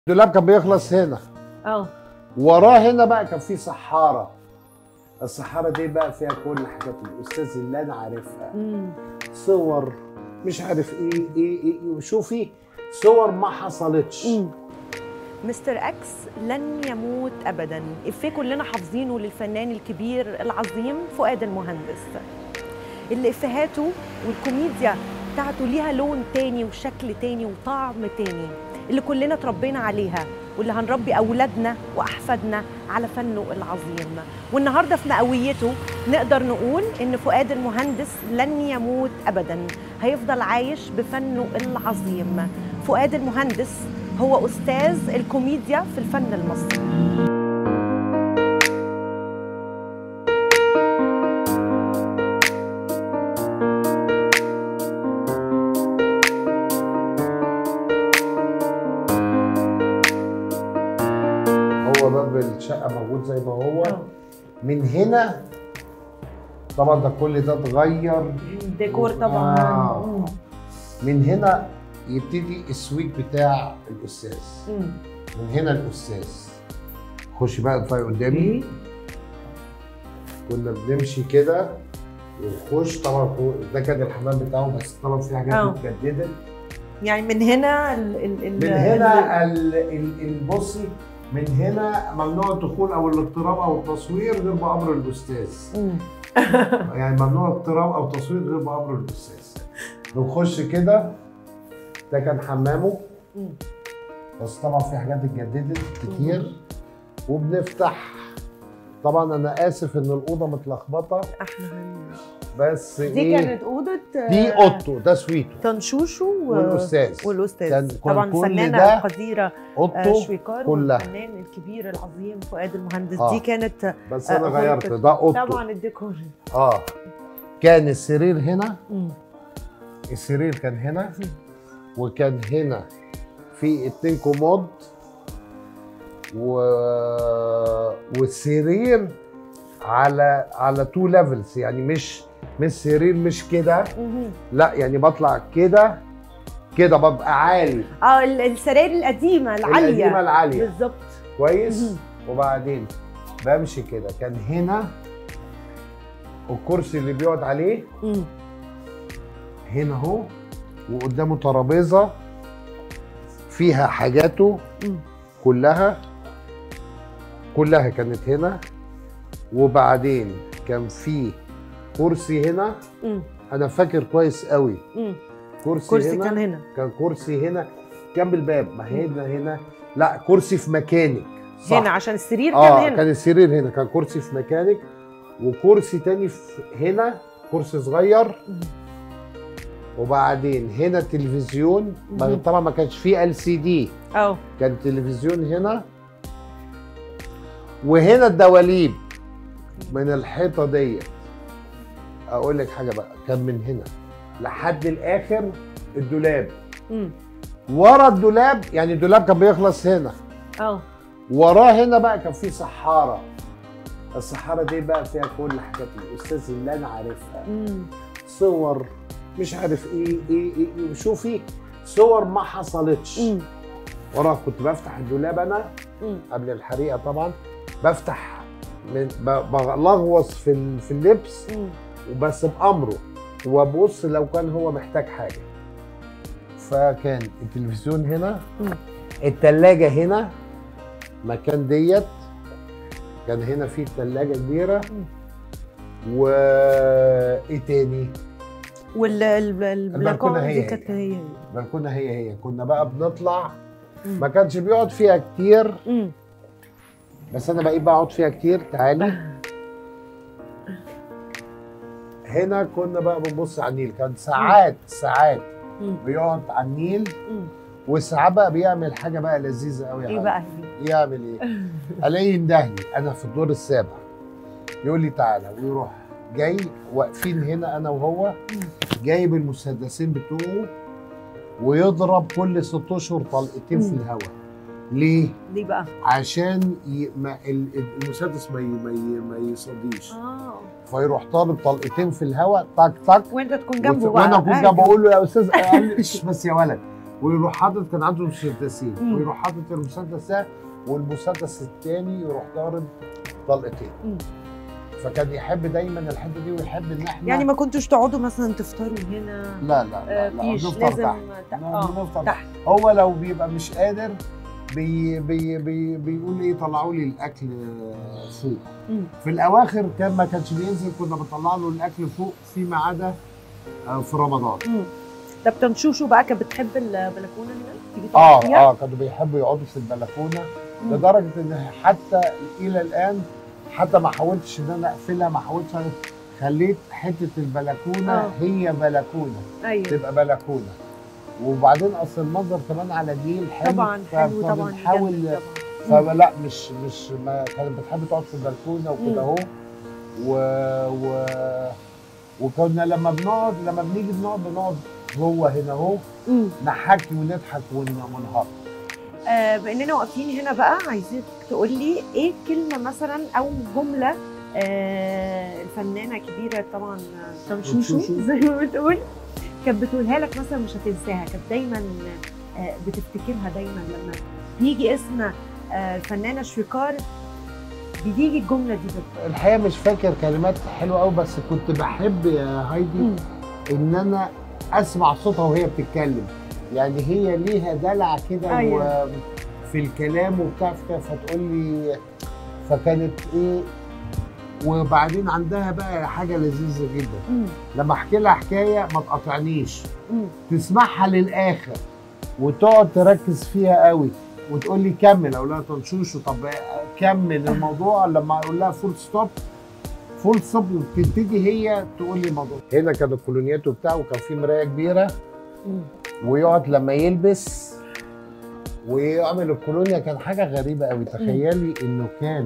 الدولاب كان بيخلص هنا اه وراه هنا بقى كان في صحارى الصحارى دي بقى فيها كل حاجات الاستاذ اللي انا عارفها مم. صور مش عارف ايه ايه ايه وشوفي صور ما حصلتش مم. مستر اكس لن يموت ابدا افيه كلنا حافظينه للفنان الكبير العظيم فؤاد المهندس اللي افهاته والكوميديا بتاعته ليها لون تاني وشكل تاني وطعم تاني اللي كلنا اتربينا عليها واللي هنربي اولادنا واحفادنا على فنه العظيم والنهارده في مئويته نقدر نقول ان فؤاد المهندس لن يموت ابدا هيفضل عايش بفنه العظيم فؤاد المهندس هو استاذ الكوميديا في الفن المصري هو باب الشقه موجود زي ما هو من هنا طبعا ده كل ده اتغير الديكور طبعا آه. مم. من هنا يبتدي السويت بتاع الاستاذ مم. من هنا الاستاذ خش بقى اطلعي قدامي كنا بنمشي كده ونخش طبعا فوق- ده كان الحمام بتاعه بس طبعا في حاجات آه. اتجددت يعني من هنا ال ال ال من هنا ال- ال- البصي من هنا ممنوع الدخول او الاقتراب او التصوير غير بامر الاستاذ مم. يعني ممنوع اقتراب او تصوير غير بامر الاستاذ بنخش كده ده كان حمامه مم. بس طبعا في حاجات اتجددت كتير وبنفتح طبعا انا اسف ان الاوضه متلخبطه احنا هن- بس دي ايه كانت اوضه دي آه، اوضته ده سويته تنشوشو و- والاستاذ والاستاذ كان- طبعا كل الفنانه ده القديره آه، اوضته شويكار كلها. والفنان الكبير العظيم فؤاد المهندس آه. دي كانت بس آه، انا غيرت غرفة. ده اوضته طبعا الديكور اه كان السرير هنا مم. السرير كان هنا وكان هنا في اتنين كومود و... والسرير على على تو ليفلز يعني مش مش سرير مش كده مهم. لا يعني بطلع كده كده ببقى عالي اه ال- السراير القديمه العاليه القديمه العاليه بالظبط كويس مهم. وبعدين بمشي كده كان هنا الكرسي اللي بيقعد عليه مم. هنا اهو وقدامه ترابيزه فيها حاجاته مم. كلها كلها كانت هنا وبعدين كان في كرسي هنا مم. انا فاكر كويس قوي مم. كرسي, كرسي هنا كان هنا كان كرسي هنا جنب الباب ما هنا هنا لا كرسي في مكانك صح. هنا عشان السرير اه كان هنا كان السرير هنا كان كرسي في مكانك وكرسي تاني في هنا كرسي صغير مم. وبعدين هنا التلفزيون ما- مم. طبعا ما كانش فيه ال سي دي اه كان التلفزيون هنا وهنا الدواليب من الحيطه ديت اقول لك حاجه بقى كان من هنا لحد الاخر الدولاب مم. ورا الدولاب يعني الدولاب كان بيخلص هنا اه وراه هنا بقى كان في صحارى الصحارى دي بقى فيها كل حاجات الاستاذ اللي انا عارفها مم. صور مش عارف ايه ايه ايه, إيه. وشوفي صور ما حصلتش مم. وراه كنت بفتح الدولاب انا مم. قبل الحريقه طبعا بفتح من ب- بلغوص في ال- في اللبس مم. وبس بامره وابص لو كان هو محتاج حاجه فكان التلفزيون هنا مم. التلاجة هنا مكان ديت كان هنا في تلاجة كبيرة مم. وايه تاني وال ال- البلكونه هي دي هي. كانت هي هي البلكونة هي هي كنا بقى بنطلع مم. ما كانش بيقعد فيها كتير مم. بس انا بقيت بقعد فيها كتير تعالي هنا كنا بقى بنبص على النيل كان ساعات ساعات مم. بيقعد على النيل مم. وساعات بقى بيعمل حاجه بقى لذيذه قوي ايه بقى هي يعمل ايه الاقيه يندهني انا في الدور السابع يقول لي تعالى ويروح جاي واقفين هنا انا وهو جايب المسدسين بتوعه ويضرب كل ست اشهر طلقتين في مم. الهواء ليه؟ ليه بقى عشان ي... ما ال- ال- المسدس ما ي... ما, ي... ما يصديش اه فيروح طالب طلقتين في الهواء طق طق وانت تكون وت- جنبه بقى وانا اكون قاعد جنبه اقول له يا استاذ قال لي، "إش بس يا ولد ويروح حاطط كان عنده مسدسين مم. ويروح حاطط المسدس ده والمسدس الثاني يروح ضارب طلقتين مم. فكان يحب دايما الحته دي ويحب ان احنا يعني ما كنتوش تقعدوا مثلا تفطروا هنا لا لا آه، لا, لا فيش نفطر لازم تحت تحت. لا، اه نفطر تحت هو لو بيبقى مش قادر بي بي بي بيقول ايه طلعوا لي الاكل فوق مم. في الاواخر كان ما كانش بينزل كنا بنطلع له الاكل فوق فيما عدا آه، في رمضان مم. طب تنشوشو بقى كانت بتحب البلكونه هنا؟ تيجي اه تقعد فيها؟ اه كانوا بيحبوا يقعدوا في البلكونه مم. لدرجه ان حتى الى الان حتى ما حاولتش ان انا اقفلها ما حاولتش أنا- خليت حته البلكونه آه. هي بلكونه ايوه تبقى بلكونه وبعدين اصل المنظر كمان على النيل حلو طبعا ف- حلو طبعا فبنحاول جميل طبعا فلا مش مش ما كانت بتحب تقعد في البلكونه وكده مم. اهو و, و وكنا لما بنقعد لما بنيجي بنقعد بنقعد جوه هنا اهو مم. نحكي ونضحك ون- ونهرب آه باننا واقفين هنا بقى عايزين تقول لي ايه كلمه مثلا او جمله آه الفنانه كبيره طبعا آه، تمشوشو تمشوشو. زي ما بتقول كانت بتقولها لك مثلا مش هتنساها كانت دايما آه بتفتكرها دايما لما بيجي اسم آه الفنانه شويكار بتيجي الجمله دي بالظبط الحقيقه مش فاكر كلمات حلوه قوي بس كنت بحب يا هايدي مم. ان انا اسمع صوتها وهي بتتكلم يعني هي ليها دلع كده أيوة. و- في الكلام وبتاع ف- فتقول لي فكانت ايه وبعدين عندها بقى حاجه لذيذه جدا مم. لما احكي لها حكايه ما تقاطعنيش مم. تسمعها للاخر وتقعد تركز فيها قوي وتقول لي كمل اقول لها تنشوشو طب كمل الموضوع لما اقول لها فول ستوب فول ستوب وبتبتدي هي تقول لي الموضوع هنا كان الكولونيات وبتاع وكان في مرايه كبيره مم. ويقعد لما يلبس ويعمل الكولونيا كان حاجه غريبه قوي تخيلي انه كان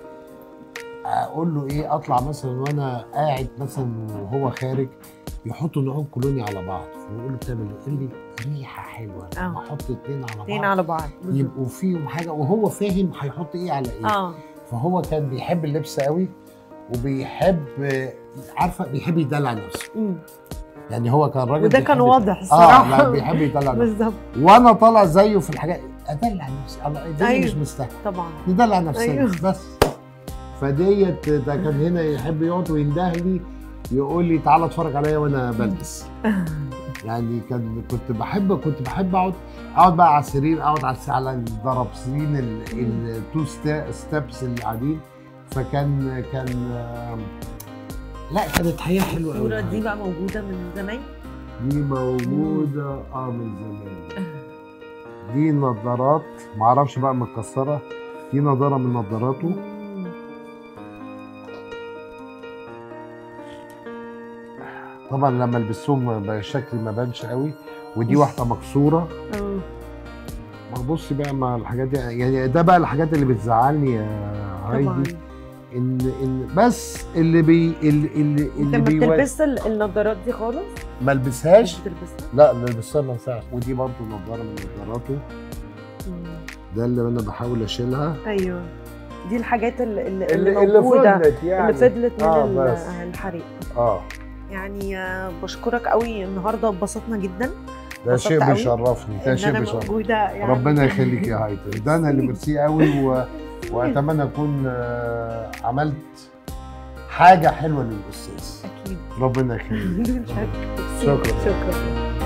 اقول له ايه اطلع مثلا وانا قاعد مثلا وهو خارج يحطوا نوعين كولونيا على بعض فبقول له بتعمل ايه؟ قال لي ريحه حلوه آه. لما احط اتنين على اتنين بعض على بعض يبقوا فيهم حاجه وهو فاهم هيحط ايه على ايه اه فهو كان بيحب اللبس قوي وبيحب عارفه بيحب يدلع نفسه مم. يعني هو كان راجل وده كان بيحب- واضح اه الصراحه لا بيحب يدلع نفسه بالظبط وانا طالع زيه في الحاجات ادلع نفسي الله الدنيا أيوة. مش مستاهله طبعا ندلع نفسنا أيوة. بس فديت ده كان هنا يحب يقعد وينده لي يقول لي تعالى اتفرج عليا وانا بلبس يعني كان كنت بحب كنت بحب اقعد اقعد بقى على السرير اقعد على الس- على الضربسين التو ستيبس اللي قاعدين فكان كان آم، لا كانت حياه حلوه قوي الصوره دي بقى موجوده من زمان دي موجودة اه من زمان دي نظارات معرفش بقى متكسرة دي نظارة من نظاراته مم. طبعا لما لبستهم بقى شكلي ما بانش قوي ودي واحدة مكسورة اه ما بصي بقى مع الحاجات دي يعني ده بقى الحاجات اللي بتزعلني يا طبعا هايدي ان ان بس اللي بي اللي اللي, انت اللي ما بيو... بتلبس ال- النضارات دي خالص ما مش لبسهاش بتلبسها لا لبستها ما ينفعش ودي برضه نظارة من نظاراته مم. ده اللي انا بحاول اشيلها ايوه دي الحاجات اللي, اللي, اللي, اللي موجوده فضلت يعني اللي فضلت من آه، ال- بس. الحريق اه يعني آه، بشكرك قوي النهارده اتبسطنا جدا ده شيء انبسطت قوي بيشرفني ده ان شيء انا بيشرفني موجوده يعني ربنا يخليك يا هايدر ده انا اللي ميرسي قوي و... واتمنى اكون آه، عملت حاجه حلوه للاستاذ اكيد ربنا يخليك شكرا شكرا. شكرا